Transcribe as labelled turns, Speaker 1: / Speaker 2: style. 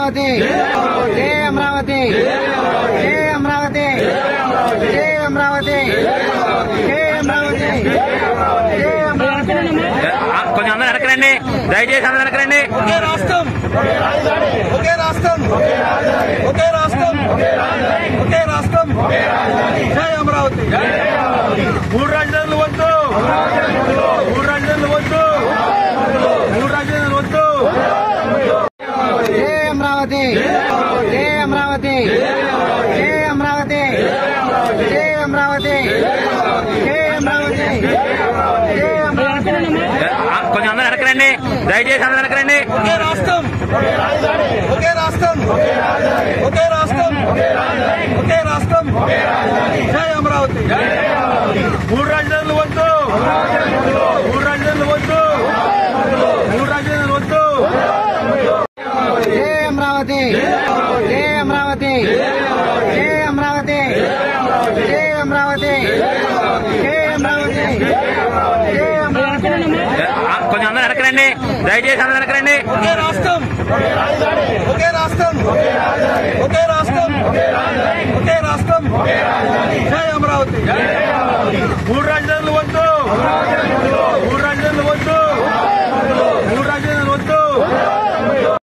Speaker 1: అమరావతి జై అమరావతి జై అమరావతి జై అమరావతి జై అమరావతి జై అమరావతి
Speaker 2: ఆ, కొంచెం అందరూ వెనకరండి దయచేసి అందరూ వెనకరండి
Speaker 3: ఒకే రాష్ట్రం ఒకే రాష్ట్రం ఒకే రాష్ట్రం ఒకే రాష్ట్రం జై అమరావతి మూడు రాజధానులు వద్దు మూడు రాజధానులు వద్దు మూడు రాజధానులు వద్దు
Speaker 1: జై అమరావతి జై అమరావతి జై అమరావతి జై అమరావతి జై అమరావతి జై అమరావతి
Speaker 2: ఆ, కొంచెం అందరూ వెనకరండి దయచేసి అందరూ వెనకరండి
Speaker 3: ఒకే రాష్ట్రం ఒకే రాష్ట్రం ఒకే రాష్ట్రం ఒకే రాష్ట్రం జై అమరావతి మూడు రాజధానులు వద్దు మూడు రాజధానులు వద్దు మూడు రాజధానులు వద్దు
Speaker 1: జై అమరావతి జై అమరావతి జై అమరావతి జై అమరావతి జై అమరావతి జై అమరావతి
Speaker 2: ఆ, కొంచెం అందరూ వెనకరండి దయచేసి అందరూ వెనకరండి
Speaker 3: ఒకే రాష్ట్రం ఒకే రాష్ట్రం ఒకే రాష్ట్రం ఒకే రాష్ట్రం జై అమరావతి మూడు రాజధానులు వద్దు మూడు రాజధానులు వద్దు మూడు రాజధానులు వద్దు